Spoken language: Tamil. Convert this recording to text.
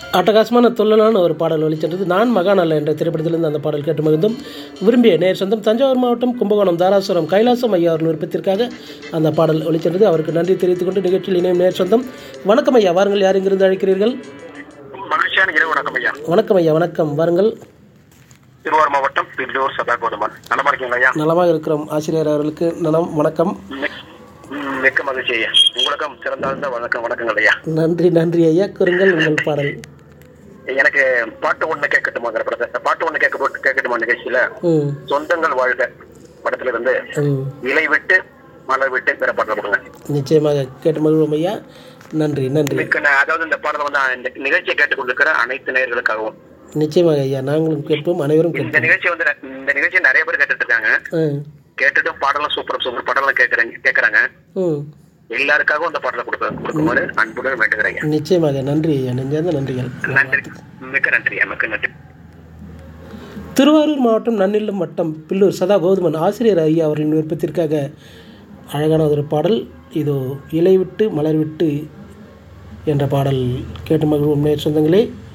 அட்டகாசமான தொல்லலான ஒரு பாடல் ஒளிச்சென்றது நான் மகாநல்ல என்ற திரைப்படத்திலிருந்து அந்த பாடல் கேட்டு மகிழ்ந்தும் விரும்பிய நேர் சொந்தம் தஞ்சாவூர் மாவட்டம் கும்பகோணம் தாராசுரம் கைலாசம் ஐயா அவர்கள் விருப்பத்திற்காக அந்த பாடல் ஒளிச்சென்றது அவருக்கு நன்றி தெரிவித்துக் கொண்டு நிகழ்ச்சியில் இணையும் நேர் சொந்தம் வணக்கம் ஐயா வாருங்கள் யார் இங்கிருந்து அழைக்கிறீர்கள் மகிழ்ச்சியான இரவு வணக்கம் ஐயா வணக்கம் ஐயா வணக்கம் வாருங்கள் திருவாரூர் மாவட்டம் பில்லூர் சதா கோதமன் நலமா இருக்கீங்களா ஐயா நலமாக இருக்கிறோம் ஆசிரியர் அவர்களுக்கு நலம் வணக்கம் மிக்- ம், மிக்க மகிழ்ச்சி ஐயா உங்களுக்கும் சிறந்தாழ்ந்த வணக்கம் வணக்கங்கள் ஐயா நன்றி நன்றி ஐயா கூறுங்கள் உங்கள் பாடல் எனக்கு பாட்டு ஒண்ணு கேட்கட்டுமாங்கிற படத்தை பாட்டு ஒண்ணு கேட்க போட்டு கேட்கட்டுமா நிகழ்ச்சியில ம் சொந்தங்கள் வாழ்க படத்துல இருந்து ம் இலை விட்டு மலர் விட்டு பிற பாடல கொடுங்க நிச்சயமாக கேட்டு மகிழ்வோம் ஐயா நன்றி நன்றி மிக்க ந- அதாவது இந்த பாடலை வந்து இந்த நிகழ்ச்சியை கேட்டுக் கொண்டிருக்கிற அனைத்து நேயர்களுக்காகவும் நிச்சயமாக ஐயா நாங்களும் கேட்போம் அனைவரும் இந்த கேட்போம் நிகழ்ச்சி வந்து ந- இந்த நிகழ்ச்சியை நிறைய பேர் கேட்டுட்டு இருக்காங்க ம் கேட்டுட்டும் பாடலாம் சூப்பர் சூப்பர் பாடலாம் கேட்கறாங்க கேட்கறாங்க ம் எல்லாருக்காகவும் இந்த பாடலை கொடுக்க கொடுக்குமாறு அன்புடன் வேண்டுகிறேன் நிச்சயமாக நன்றி ஐயா நெஞ்சார்ந்த நன்றிகள் நன்றி மிக்க நன்றி ஐயா, மிக்க நன்றி திருவாரூர் மாவட்டம் நன்னிலம் வட்டம் பில்லூர் சதா கௌதமன் ஆசிரியர் ஐயா அவர்களின் விருப்பத்திற்காக அழகான ஒரு பாடல் இதோ இலை விட்டு மலர் விட்டு என்ற பாடல் கேட்டு மகிழ்வோம் நேர் சொந்தங்களே